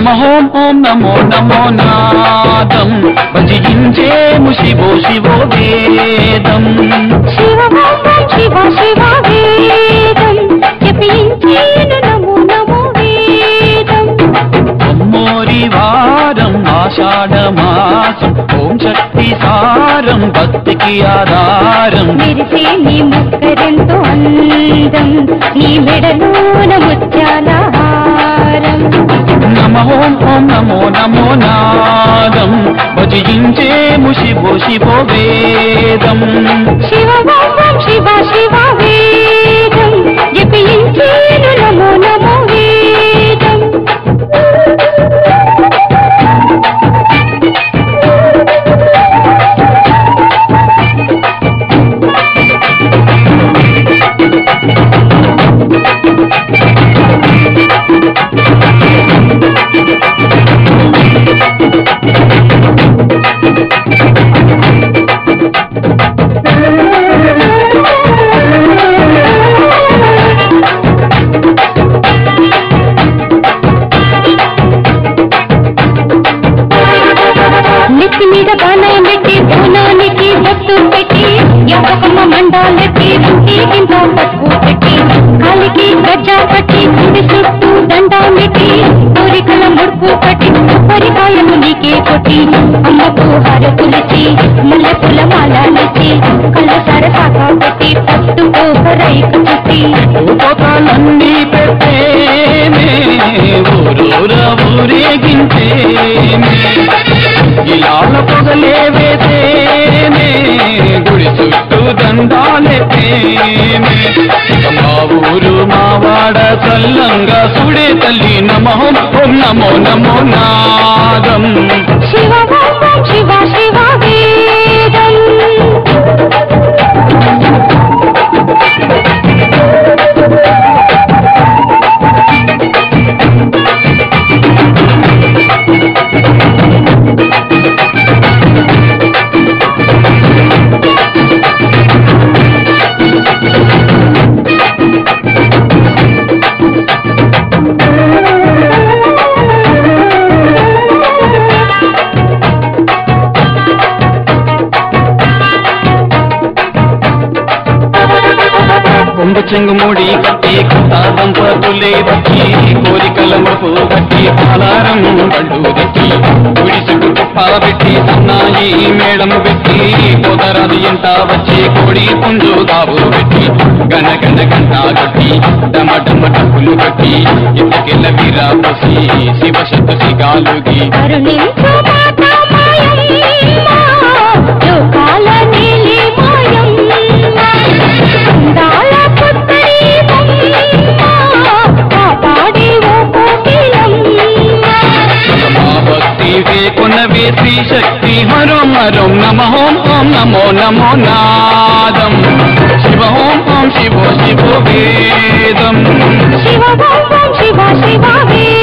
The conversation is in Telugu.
నమ ఓం ఓం నమో నమో నాదం భజించేము శివో శివో వేదం శివ ఓం శివ శివ వేదం జపించేను నమో నమో వేదం అమ్మోరి వారం ఆషాఢ మాసం ఓం శక్తి సారం భక్తికి ఆధారం మెరిసే నీ ముక్కరెంతో అందం నీ మెడలోన ముత్యాల హారం నమ ఓం ఓం నమో నమో నాదం భజించేము శివో శివో వేదం శివ ఓం శివ శివ వేదం జపించేను నమో నమో వేదం నెత్తి మీద బాణం పెట్టి బోనానికి బొట్టు పెట్టి యాపకమ్మ మండాలెట్టి రుంటి కింద పసుపు పెట్టి కాలికి గజ్జ కట్టి గుడి చుట్టూ దండం పెట్టి కోరికల ముడుపు కట్టి కొబ్బరికాయలు నీకే కొట్టి అమ్మకు హరపులిచి మల్లె పుల మాలనిచ్చి కళ్ళ సరసాక పెట్టి పట్టు కోహరైకు చుట్టి ఉపకాలన్నీ పెట్టేమే ఊరూర ఊరేగించేమే ఇలాల పొగలే వేసేమే గుడి చుట్టూ దండాలెట్టేమే ఇక మా ఊరు మా వాడ చల్లంగా సుడే తల్లి నమో ఓం నమో నమో నాదం శివ ఓం శివ శివ వేదం కొంగు చెంగు మూడి కట్టి కొత్త దంపతులే వచ్చి కోరికల ముడుపు కట్టి కాలారం కళ్ళు తెచ్చి గుడి చుట్టూ కుప్ప పెట్టి సన్నాయి మేడం పెట్టి పోతరాది ఎంట వచ్చి కోడి పుంజు దావు పెట్టి గన గన గంట కొట్టి డమ డమ డబ్బులు కట్టి ఇంతకెళ్ళ వీరా పోసి శివ శక్తి సిగాలుగి కరుణించు మాతా మాయమ్మ, లోకాల నీలి మాయమ్మ, అందాల పుత్తడి బొమ్మ, కాపాడే ఓ కోకిలమ్మ. మా భక్తి వేకునవే శ్రీ శక్తి హరం హరం నమ ఓం ఓం నమో నమో నాదం శివ ఓం ఓం శివో శివో వేదం శివ ఓం శివ శివ వే